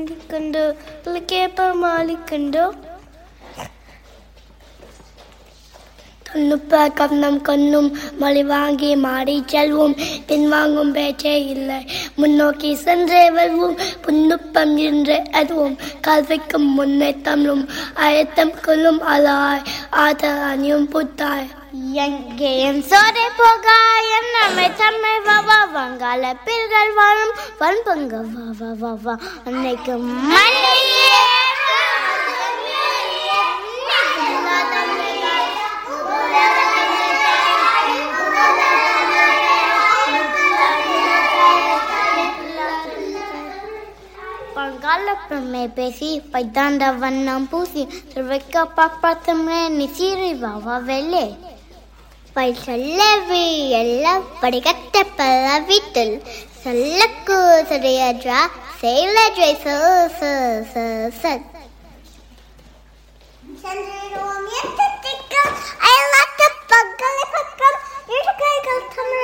മാലിക്കുണ്ടോ വിളിക്കേപ്പ മാലിക്കുണ്ടോ தொன்னுப்ப கண்ணம் கண்ணும் மழை வாங்கி மாடி செல்வோம் பின்வாங்கும் பேச்சே இல்லை முன்னோக்கி சென்றே வருவோம் புன்னுப்பம் என்று அதுவும் கல்விக்கும் முன்னே தமிழும் அழுத்தம் கொள்ளும் அலாய் ஆதல் அணியும் புத்தாய் எங்கேயும் சோரை போக என்னமை தம்மை வா வங்காள பில்கள் வாழும் வன்பங்க வா வா வா வா அன்னைக்கு மண்ணிலே பங்காள பெருமை பேசி பைத்தாண்ட வண்ணம் பூசி திருவைக்க பாப்பாத்தமே நிசீரி வாவா வெள்ளே பை சொல்லவி எல்லாம் படிக்கட்ட பல வீட்டில் சொல்லக்கு சரியஜா செயலஜை ச ச ச ச